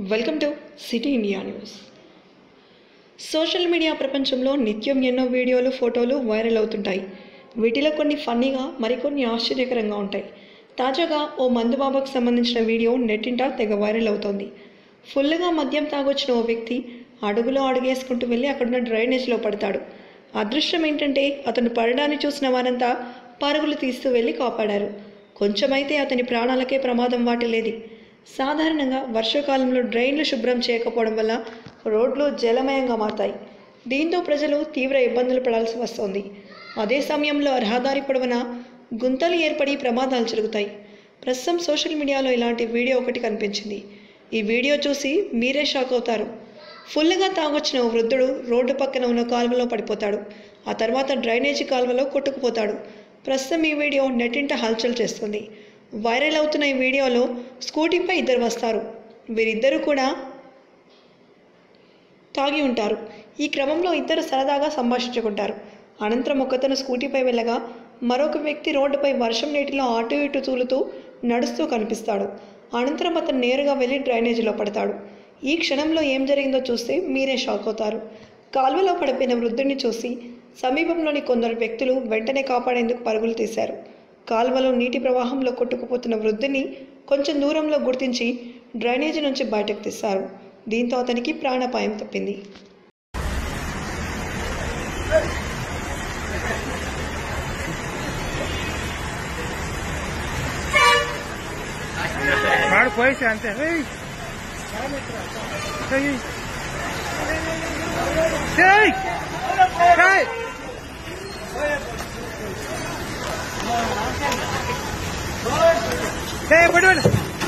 Welcome to city India news social media ప్రపంచంలో నిత్యం ఎన్నో వీడియోలు ఫోటోలు వైరల్ అవుతుంటాయి వీటిలో కొన్ని ఫన్నీగా మరికొన్ని ఆశ్చర్యకరంగా ఉంటాయి తాజాగా ఓ మందుబాబుకు సంబంధించిన వీడియో నెట్టింట తెగ వైరల్ అవుతోంది ఫుల్గా మద్యం తాగొచ్చిన ఓ వ్యక్తి అడుగులో అడుగేసుకుంటూ వెళ్ళి అక్కడున్న డ్రైనేజ్లో పడతాడు అదృష్టం ఏంటంటే అతను పడడాన్ని చూసిన వారంతా పరుగులు తీస్తూ వెళ్ళి కాపాడారు కొంచెమైతే అతని ప్రాణాలకే ప్రమాదం వాటిల్లేది సాధారణంగా వర్షాకాలంలో డ్రైన్లు శుభ్రం చేయకపోవడం వల్ల రోడ్లు జలమయంగా మారతాయి దీంతో ప్రజలు తీవ్ర ఇబ్బందులు పడాల్సి వస్తోంది అదే సమయంలో రహదారి పొడవున గుంతలు ఏర్పడి ప్రమాదాలు జరుగుతాయి ప్రస్తుతం సోషల్ మీడియాలో ఇలాంటి వీడియో ఒకటి కనిపించింది ఈ వీడియో చూసి మీరే షాక్ అవుతారు ఫుల్గా తాగొచ్చిన ఓ వృద్ధుడు రోడ్డు పక్కన ఉన్న కాలువలో పడిపోతాడు ఆ తర్వాత డ్రైనేజీ కాలువలో కొట్టుకుపోతాడు ప్రస్తుతం ఈ వీడియో నెట్టింట హల్చల్ చేస్తుంది వైరల్ అవుతున్న ఈ వీడియోలో స్కూటీపై ఇద్దరు వస్తారు వీరిద్దరూ కూడా తాగి ఉంటారు ఈ క్రమంలో ఇద్దరు సరదాగా సంభాషించుకుంటారు అనంతరం ఒకతను స్కూటీపై వెళ్ళగా మరొక వ్యక్తి రోడ్డుపై వర్షం నీటిలో అటు ఇటు తూలుతూ నడుస్తూ కనిపిస్తాడు అనంతరం అతను నేరుగా వెళ్ళి డ్రైనేజీలో పడతాడు ఈ క్షణంలో ఏం జరిగిందో చూస్తే మీరే షాక్ అవుతారు కాల్వలో పడిపోయిన వృద్ధుడిని చూసి సమీపంలోని కొందరు వ్యక్తులు వెంటనే కాపాడేందుకు పరుగులు తీశారు కాల్వలో నీటి ప్రవాహంలో కొట్టుకుపోతున్న వృద్ధుని కొంచెం దూరంలో గుర్తించి డ్రైనేజీ నుంచి బయటకు తీశారు దీంతో అతనికి ప్రాణాపాయం తప్పింది వాడు పోయేసి అంతే ఏయ్. ఏయ్. ఏయ్. ఏయ్. ఏయ్, పడు, పడు.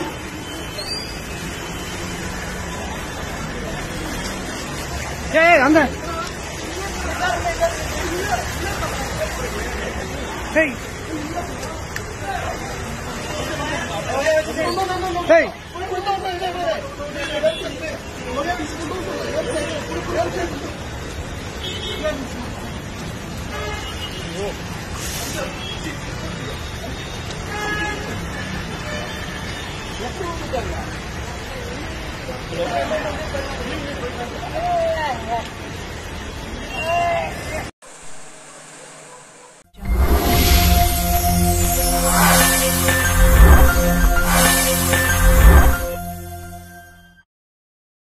ఏయ్, అంద ఏయ్. ఏయ్.